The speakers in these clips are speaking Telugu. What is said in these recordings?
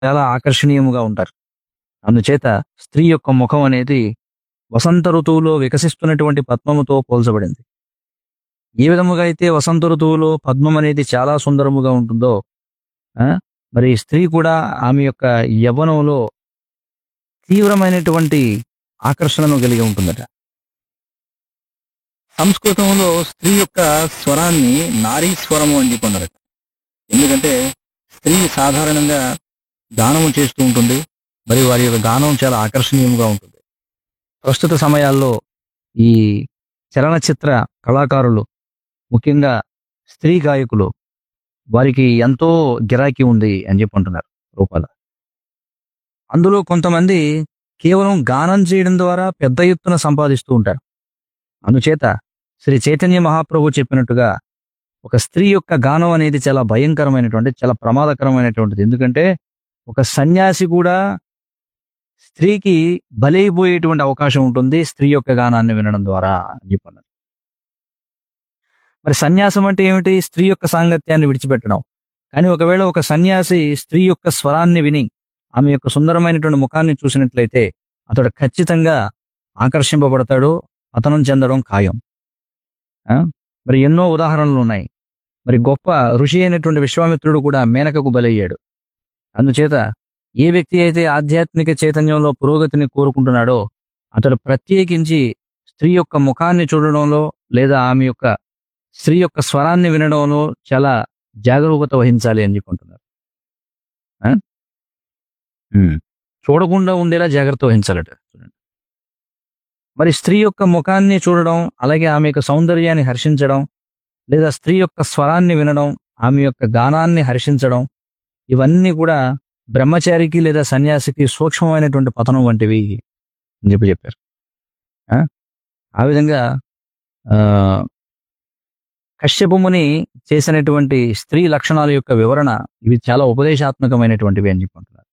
చాలా ఆకర్షణీయముగా ఉంటారు అందుచేత స్త్రీ యొక్క ముఖం అనేది వసంత ఋతువులో వికసిస్తున్నటువంటి పద్మముతో పోల్చబడింది ఏ విధముగా అయితే వసంత ఋతువులో పద్మం అనేది చాలా సుందరముగా ఉంటుందో ఆ, మరి స్త్రీ కూడా ఆమె యొక్క యవ్వనంలో తీవ్రమైనటువంటి ఆకర్షణను కలిగి ఉంటుందట సంస్కృతంలో స్త్రీ యొక్క స్వరాన్ని నారీ స్వరము అని చెప్పి అన్నారట ఎందుకంటే స్త్రీ సాధారణంగా గానము చేస్తూ ఉంటుంది మరి వారి యొక్క గానం చాలా ఆకర్షణీయంగా ఉంటుంది ప్రస్తుత సమయాల్లో ఈ చలనచిత్ర కళాకారులు ముఖ్యంగా స్త్రీ గాయకులు వారికి ఎంతో గిరాకీ ఉంది అని చెప్పి అంటున్నారు రూపాల అందులో కొంతమంది కేవలం గానం చేయడం ద్వారా పెద్ద ఎత్తున సంపాదిస్తూ ఉంటారు అందుచేత శ్రీ చైతన్య మహాప్రభు చెప్పినట్టుగా ఒక స్త్రీ యొక్క గానం అనేది చాలా భయంకరమైనటువంటి చాలా ప్రమాదకరమైనటువంటిది ఎందుకంటే ఒక సన్యాసి కూడా స్త్రీకి బలైపోయేటువంటి అవకాశం ఉంటుంది స్త్రీ యొక్క గానాన్ని వినడం ద్వారా అని చెప్పన్నారు మరి సన్యాసం అంటే ఏమిటి స్త్రీ యొక్క సాంగత్యాన్ని విడిచిపెట్టడం కానీ ఒకవేళ ఒక సన్యాసి స్త్రీ యొక్క స్వరాన్ని విని ఆమె యొక్క సుందరమైనటువంటి ముఖాన్ని చూసినట్లయితే అతడు ఖచ్చితంగా ఆకర్షింపబడతాడు పతనం చెందడం ఖాయం ఆ? మరి ఎన్నో ఉదాహరణలు ఉన్నాయి మరి గొప్ప ఋషి అయినటువంటి విశ్వామిత్రుడు కూడా మేనకకు బలయ్యాడు అందుచేత ఏ వ్యక్తి అయితే ఆధ్యాత్మిక చైతన్యంలో పురోగతిని కోరుకుంటున్నాడో అతడు ప్రత్యేకించి స్త్రీ యొక్క ముఖాన్ని చూడడంలో లేదా ఆమె యొక్క స్త్రీ యొక్క స్వరాన్ని వినడంలో చాలా జాగరూకత వహించాలి అని చెప్పుకుంటున్నారు ఆ? ఉమ్. చూడకుండా ఉండేలా జాగ్రత్త వహించాలట చూడండి మరి స్త్రీ యొక్క ముఖాన్ని చూడడం అలాగే ఆమె యొక్క సౌందర్యాన్ని హర్షించడం లేదా స్త్రీ యొక్క స్వరాన్ని వినడం ఆమె యొక్క గానాన్ని హర్షించడం ఇవన్నీ కూడా బ్రహ్మచారికి లేదా సన్యాసికి సూక్ష్మమైనటువంటి పతనం వంటివి అని చెప్పి చెప్పారు ఆ? ఆ విధంగా ఆ, కశ్యపముని చేసినటువంటి స్త్రీ లక్షణాల యొక్క వివరణ ఇవి చాలా ఉపదేశాత్మకమైనటువంటివి అని చెప్పుకుంటున్నారు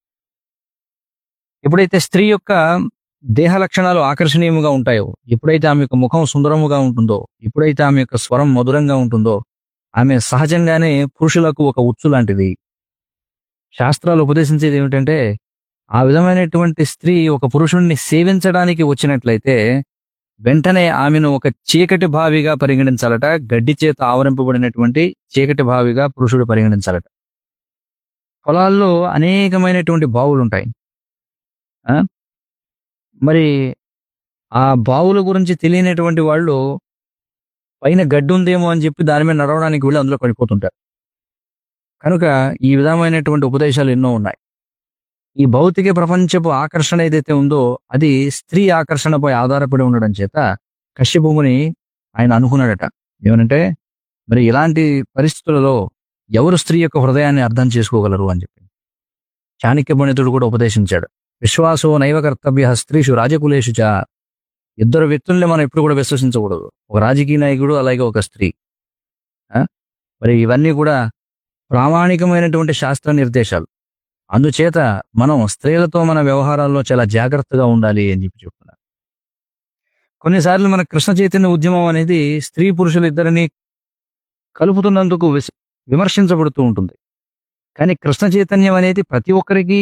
ఎప్పుడైతే స్త్రీ యొక్క దేహ లక్షణాలు ఆకర్షణీయముగా ఉంటాయో ఎప్పుడైతే ఆమె యొక్క ముఖం సుందరముగా ఉంటుందో ఎప్పుడైతే ఆమె యొక్క స్వరం మధురంగా ఉంటుందో ఆమె సహజంగానే పురుషులకు ఒక ఉచ్చు లాంటిది శాస్త్రాలు ఉపదేశించేది ఏమిటంటే ఆ విధమైనటువంటి స్త్రీ ఒక పురుషుణ్ణి సేవించడానికి వచ్చినట్లయితే వెంటనే ఆమెను ఒక చీకటి భావిగా పరిగణించాలట గడ్డి చేత ఆవరింపబడినటువంటి చీకటి భావిగా పురుషుడు పరిగణించాలట పొలాల్లో అనేకమైనటువంటి బావులు ఉంటాయి ఆ? మరి ఆ బావుల గురించి తెలియనటువంటి వాళ్ళు పైన గడ్డి ఉందేమో అని చెప్పి దాని మీద నడవడానికి వెళ్ళి అందులో పడిపోతుంటారు కనుక ఈ విధమైనటువంటి ఉపదేశాలు ఎన్నో ఉన్నాయి ఈ భౌతిక ప్రపంచపు ఆకర్షణ ఏదైతే ఉందో అది స్త్రీ ఆకర్షణపై ఆధారపడి ఉండడం చేత కశ్యపుముని ఆయన అనుకున్నాడట ఏమనంటే మరి ఇలాంటి పరిస్థితులలో ఎవరు స్త్రీ యొక్క హృదయాన్ని అర్థం చేసుకోగలరు అని చెప్పి చాణక్య పండితుడు కూడా ఉపదేశించాడు విశ్వాసో నైవ కర్తవ్య స్త్రీషు రాజకులేషు చ ఇద్దరు వ్యక్తుల్ని మనం ఎప్పుడు కూడా విశ్వసించకూడదు ఒక రాజకీయ నాయకుడు అలాగే ఒక స్త్రీ ఆ? మరి ఇవన్నీ కూడా ప్రామాణికమైనటువంటి శాస్త్ర నిర్దేశాలు అందుచేత మనం స్త్రీలతో మన వ్యవహారాల్లో చాలా జాగ్రత్తగా ఉండాలి అని చెప్పి చెప్తున్నారు కొన్నిసార్లు మన కృష్ణ చైతన్య ఉద్యమం అనేది స్త్రీ పురుషులు ఇద్దరిని కలుపుతున్నందుకు విస్- విమర్శించబడుతూ ఉంటుంది కానీ కృష్ణ చైతన్యం అనేది ప్రతి ఒక్కరికి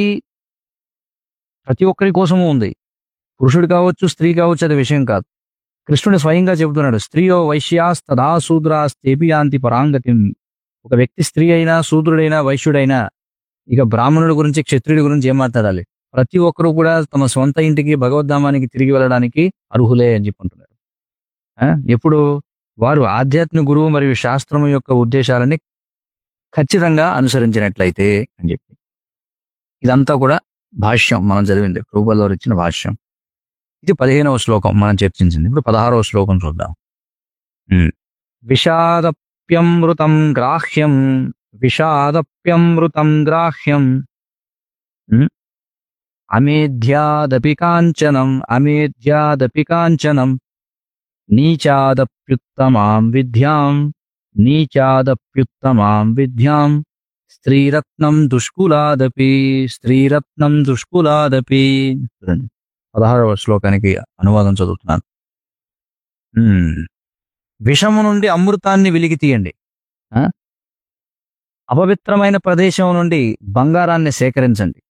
ప్రతి ఒక్కరి కోసము ఉంది పురుషుడు కావచ్చు స్త్రీ కావచ్చు అది విషయం కాదు కృష్ణుడు స్వయంగా చెబుతున్నాడు స్త్రీయో వైశ్యాస్ తదా శూద్రాస్ తేపియాంతి పరాంగతిం ఒక వ్యక్తి స్త్రీ అయినా శూద్రుడైనా వైశ్యుడైనా ఇక బ్రాహ్మణుడి గురించి క్షత్రియుడి గురించి ఏం మాట్లాడాలి ప్రతి ఒక్కరూ కూడా తమ సొంత ఇంటికి భగవద్ధామానికి తిరిగి వెళ్ళడానికి అర్హులే అని చెప్పుకుంటున్నారు ఆ? ఎప్పుడు వారు ఆధ్యాత్మిక గురువు మరియు శాస్త్రం యొక్క ఉద్దేశాలని ఖచ్చితంగా అనుసరించినట్లయితే అని చెప్పి ఇదంతా కూడా భాష్యం మనం చదివింది రూపంలో ఇచ్చిన భాష్యం ఇది పదిహేనవ శ్లోకం మనం చర్చించింది ఇప్పుడు పదహారవ శ్లోకం చూద్దాం ఉమ్. విషాదప్యమృతం గ్రాహ్యం విషాదప్యమృతం గ్రాహ్యం ఉమ్. అమేధ్యాదపి కాంచనం అమేధ్యాదపి కాంచనం నీచాదప్యుత్తమాం విద్యాం నీచాదప్యుత్తమాం విద్యాం స్త్రీరత్నం దుష్కులాదపి స్త్రీరత్నం దుష్కులాదపి చూడండి పదహారవ శ్లోకానికి అనువాదం చదువుతున్నాను ఉమ్. విషము నుండి అమృతాన్ని వెలికి తీయండి ఆ? అపవిత్రమైన ప్రదేశం నుండి బంగారాన్ని సేకరించండి